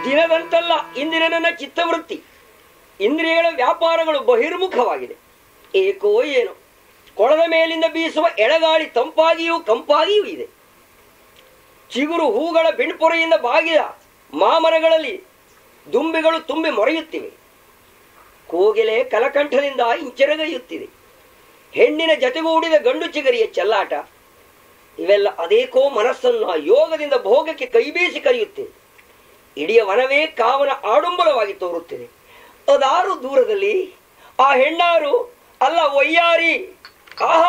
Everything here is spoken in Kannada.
ದಿನದಂತಲ್ಲ ಇಂದಿನ ನನ್ನ ಚಿತ್ತವೃತ್ತಿ ಇಂದ್ರಿಯಗಳ ವ್ಯಾಪಾರಗಳು ಬಹಿರ್ಮುಖವಾಗಿದೆ ಏಕೋ ಏನೋ ಕೊಳದ ಮೇಲಿಂದ ಬೀಸುವ ಎಳಗಾಳಿ ತಂಪಾಗಿಯೂ ಕಂಪಾಗಿಯೂ ಇದೆ ಚಿಗುರು ಹೂಗಳ ಬಿಣ್ಪೊರೆಯಿಂದ ಬಾಗಿದ ಮಾಮರಗಳಲ್ಲಿ ದುಂಬಿಗಳು ತುಂಬಿ ಮೊರೆಯುತ್ತಿವೆ ಕೋಗಿಲೆ ಕಲಕಂಠದಿಂದ ಇಂಚರಗೈಯುತ್ತಿದೆ ಹೆಣ್ಣಿನ ಜತೆಗೂಡಿದ ಗಂಡು ಚಿಗರಿಯ ಚೆಲ್ಲಾಟ ಇವೆಲ್ಲ ಅದೇಕೋ ಮನಸ್ಸನ್ನು ಆ ಯೋಗದಿಂದ ಭೋಗಕ್ಕೆ ಕೈಬೀಸಿ ಕರೆಯುತ್ತಿದೆ ಇಡೀ ವನವೇ ಕಾವನ ಆಡುಂಬರವಾಗಿ ತೋರುತ್ತಿದೆ ಅದಾರು ದೂರದಲ್ಲಿ ಆ ಹೆಣ್ಣಾರು ಅಲ್ಲ ಒಯ್ಯಾರಿ ಆಹಾ